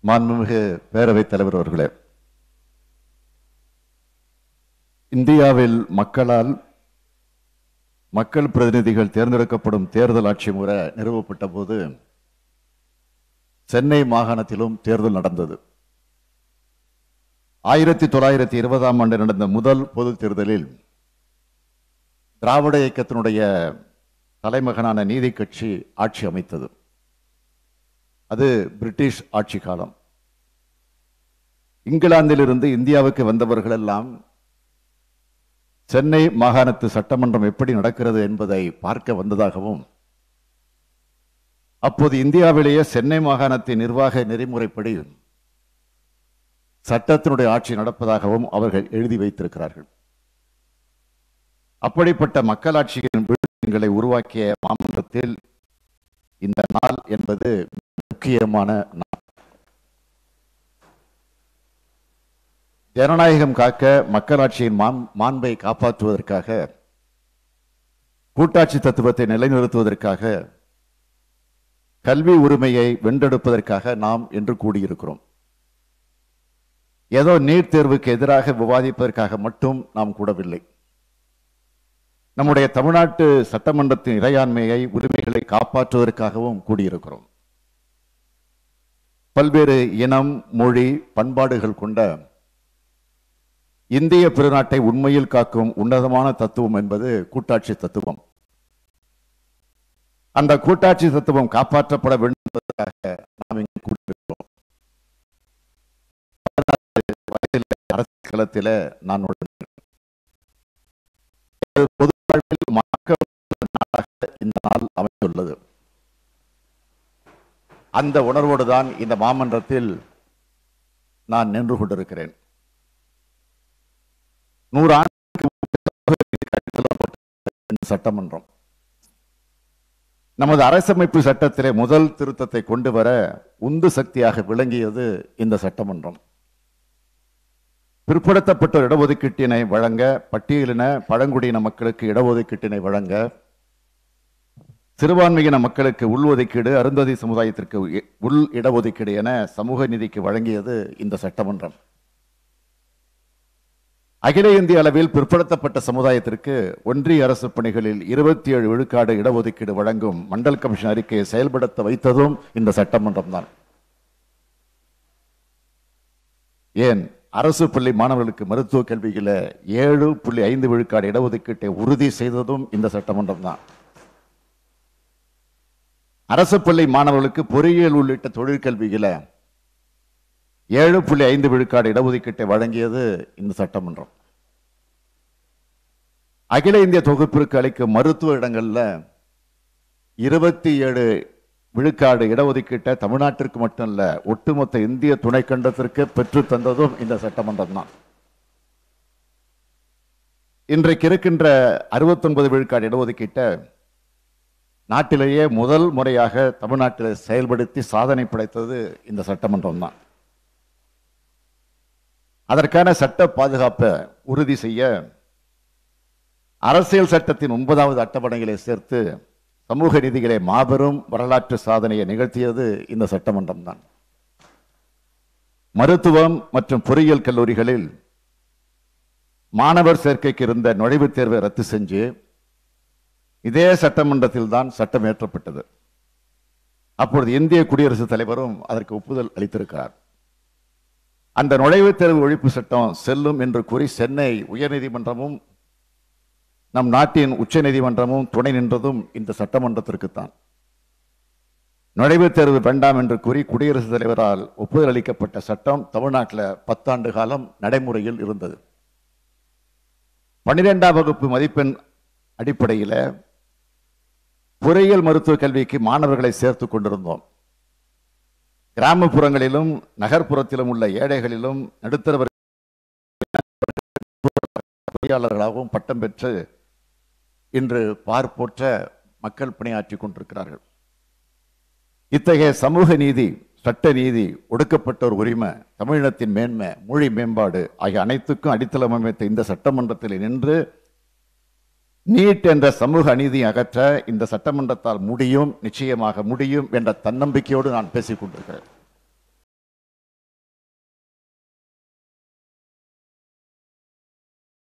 மாண்புமிகு பேரவைத் தலைவர் அவர்களே இந்தியாவில் மக்களால் மக்கள் பிரதிநிதிகள் தேர்ந்தெடுக்கப்படும் தேர்தல் ஆட்சி முறை நிறுவப்பட்ட போது சென்னை மாகாணத்திலும் தேர்தல் நடந்தது ஆயிரத்தி தொள்ளாயிரத்தி இருபதாம் ஆண்டு நடந்த முதல் பொது தேர்தலில் திராவிட இயக்கத்தினுடைய தலைமகனான நீதி கட்சி ஆட்சி அமைத்தது அது பிரிட்டிஷ் ஆட்சி காலம் இங்கிலாந்திலிருந்து இந்தியாவுக்கு வந்தவர்கள் எல்லாம் சென்னை மாகாணத்து சட்டமன்றம் எப்படி நடக்கிறது என்பதை பார்க்க வந்ததாகவும் அப்போது இந்தியாவிலேயே சென்னை மாகாணத்தின் நிர்வாக நெறிமுறைப்படி சட்டத்தினுடைய ஆட்சி நடப்பதாகவும் அவர்கள் எழுதி வைத்திருக்கிறார்கள் அப்படிப்பட்ட மக்களாட்சியின் விழுங்களை உருவாக்கிய மாமன்றத்தில் இந்த நாள் என்பது முக்கியமான நாள் ஜனநாயகம் காக்க மக்களாட்சியின் மாண்- மாண்பை காப்பாற்றுவதற்காக கூட்டாட்சி தத்துவத்தை நிலைநிறுத்துவதற்காக கல்வி உரிமையை வென்றெடுப்பதற்காக நாம் என்று கூடியிருக்கிறோம் ஏதோ நீட் தேர்வுக்கு எதிராக விவாதிப்பதற்காக மட்டும் நாம் கூடவில்லை நம்முடைய தமிழ்நாட்டு சட்டமன்றத்தின் இறையாண்மையை உரிமைகளை காப்பாற்றுவதற்காகவும் கூடியிருக்கிறோம் பல்வேறு இனம் மொழி பண்பாடுகள் கொண்ட இந்திய பெருநாட்டை உண்மையில் காக்கும் உன்னதமான தத்துவம் என்பது கூட்டாட்சி தத்துவம் அந்த கூட்டாட்சி தத்துவம் காப்பாற்றப்பட வேண்டும் என்பதற்காக நாம் இங்கு கூடியிருக்கிறோம் வயதில் அரசியல் களத்தில நான் நுழைந்தேன். இது பொது வாழ்வில் மக்கள் நாளாக இந்த நாள் அமைந்துள்ளது அந்த உணர்வோடு தான் இந்த மாமன்றத்தில் நான் நின்று கொண்டிருக்கிறேன் நூறு ஆண்டுகளுக்கு இந்த சட்டமன்றம் நமது அரசமைப்பு சட்டத்திலே முதல் திருத்தத்தை கொண்டு வர உந்து சக்தியாக விளங்கியது இந்த சட்டமன்றம் பிற்படுத்தப்பட்ட இடஒதுக்கீட்டினை வழங்க பட்டியலின பழங்குடியின மக்களுக்கு இடஒதுக்கீட்டினை வழங்க சிறுபான்மையின மக்களுக்கு உள்ஒதுக்கீடு அருந்ததி சமுதாயத்திற்கு இ- உள் இடஒதுக்கீடு என சமூக நீதிக்கு வழங்கியது இந்த சட்டமன்றம் அகில இந்திய அளவில் பிற்படுத்தப்பட்ட சமுதாயத்திற்கு ஒன்றிய அரசு பணிகளில் இருபத்தி ஏழு விழுக்காடு இடஒதுக்கீடு வழங்கும் மண்டல் கமிஷன் அறிக்கையை செயல்படுத்த வைத்ததும் இந்த சட்டமன்றம் தான் ஏன் அரசு பள்ளி மாணவர்களுக்கு மருத்துவ கல்வியில ஏழு புள்ளி ஐந்து விழுக்காடு இடஒதுக்கீட்டை உறுதி செய்ததும் இந்த சட்டமன்றம் தான் அரசு பள்ளி மாணவர்களுக்கு பொறியியல் உள்ளிட்ட தொழிற்கல்வியில ஏழு புள்ளி ஐந்து விழுக்காடு இடஒதுக்கீட்டை வழங்கியது இந்த சட்டமன்றம் அகில இந்திய தொகுப்பிற்கு அளிக்கும் மருத்துவ இடங்கள்ல இருபத்தி ஏழு விழுக்காடு இடஒதுக்கீட்டை தமிழ்நாட்டிற்கு மட்டும் இல்ல ஒட்டுமொத்த இந்திய துணைக்கண்டத்திற்கு பெற்று தந்ததும் இந்த சட்டமன்றம் தான் இன்றைக்கு இருக்கின்ற 69 விழுக்காடு இடஒதுக்கீட்டை நாட்டிலேயே முதல் முறையாக தமிழ்நாட்டில் செயல்படுத்தி சாதனை படைத்தது இந்த சட்டமன்றம் தான் அதற்கான சட்ட பாதுகாப்பை உறுதி செய்ய அரசியல் சட்டத்தின் ஒன்பதாவது அட்டவணைகளை சேர்த்து சமூக நீதிகளை மாபெரும் வரலாற்று சாதனையை நிகழ்த்தியது இந்த சட்டமன்றம் தான் மருத்துவம் மற்றும் பொறியியல் கல்லூரிகளில் மாணவர் சேர்க்கைக்கு இருந்த நுழைவுத் தேர்வை ரத்து செஞ்சு இதே சட்டமன்றத்தில் தான் சட்டம் இயற்றப்பட்டது அப்பொழுது இந்திய குடியரசுத் தலைவரும் அதற்கு ஒப்புதல் அளித்திருக்கிறார் அந்த நுழைவுத் தேர்வு ஒழிப்பு சட்டம் செல்லும் என்று கூறி சென்னை உயர்நீதிமன்றமும் நம் நாட்டின் உச்சநீதிமன்றமும் துணை நின்றதும் இந்த சட்டமன்றத்திற்குத்தான் நுழைவுத் தேர்வு வேண்டாம் என்று கூறி குடியரசுத் தலைவரால் ஒப்புதல் அளிக்கப்பட்ட சட்டம் தமிழ்நாட்டில் பத்தாண்டு காலம் நடைமுறையில் இருந்தது பன்னிரெண்டாம் வகுப்பு மதிப்பெண் அடிப்படையில் பொறியியல் மருத்துவ கல்விக்கு மாணவர்களை சேர்த்துக் கொண்டிருந்தோம் கிராமப்புறங்களிலும் நகர்ப்புறத்திலும் உள்ள ஏழைகளிலும் நடுத்தர பொறியாளர்களாகவும் பட்டம் பெற்று இன்று பார்ப்போற்ற மக்கள் பணியாற்றிக் கொண்டிருக்கிறார்கள் இத்தகைய சமூக நீதி சட்ட நீதி ஒடுக்கப்பட்டோர் உரிமை தமிழினத்தின் மேன்மை மொழி மேம்பாடு ஆகிய அனைத்துக்கும் அடித்தளம் அமைத்த இந்த சட்டமன்றத்தில் நின்று நீட் என்ற சமூக அநீதியை அகற்ற இந்த சட்டமன்றத்தால் முடியும் நிச்சயமாக முடியும் என்ற தன்னம்பிக்கையோடு நான் பேசிக் கொண்டிருக்கிறேன்